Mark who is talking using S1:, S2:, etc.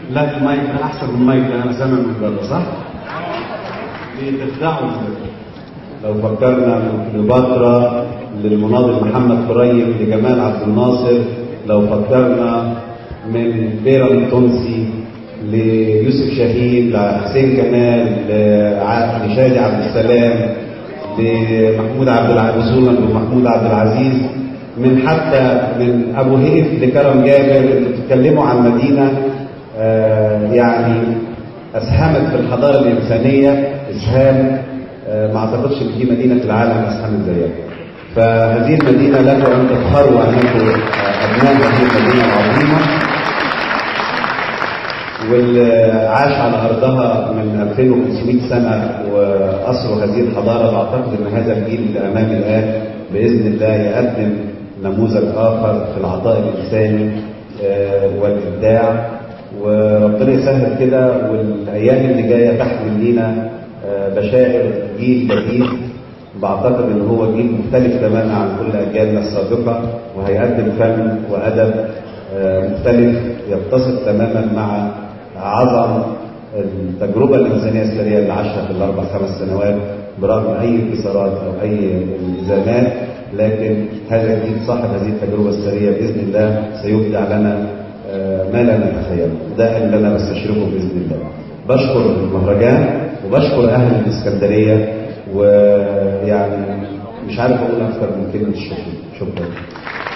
S1: لا المايك ده احسن من المايك ده انا سامع من بره صح؟ بتخدعوا لو فكرنا من كليوباترا للمناضل محمد قريب لجمال عبد الناصر لو فكرنا من بيرم التونسي ليوسف شاهين لحسين كمال لع- لشادي عبد السلام لمحمود عبد العزيز ومحمود عبد العزيز من حتى من ابو هيف لكرم جابر اللي بتتكلموا عن مدينه آه، يعني اسهمت في الحضاره الانسانيه اسهام آه، ما اعتقدش ان في مدينه في العالم اسهمت زيها. فهذه المدينه لكم ان تفخروا انكم آه، ابناء هذه المدينه العظيمه واللي عاش على ارضها من 2500 سنه واسروا هذه الحضاره واعتقد ان هذا الجيل اللي امامي الان باذن الله يقدم نموذج اخر في العطاء الانساني آه، والابداع وربنا يسهل كده والايام اللي جايه تحمل لينا آه، بشائر جيل جديد بعتقد ان هو جيل مختلف تماما عن كل اجيالنا السابقه وهيقدم فن وادب آه، مختلف يتسق تماما مع عظم التجربه الانسانيه السريه اللي عاشها في الاربع خمس سنوات برغم اي انكسارات او اي التزامات لكن هذا الجيل صاحب هذه التجربه السريه باذن الله سيبدع لنا آه، ما لا نتخيله ده اللي انا بستشرفه باذن الله بشكر المهرجان وبشكر اهل الاسكندريه ويعني مش عارف اقول اكثر من كلمه الشكر شكرا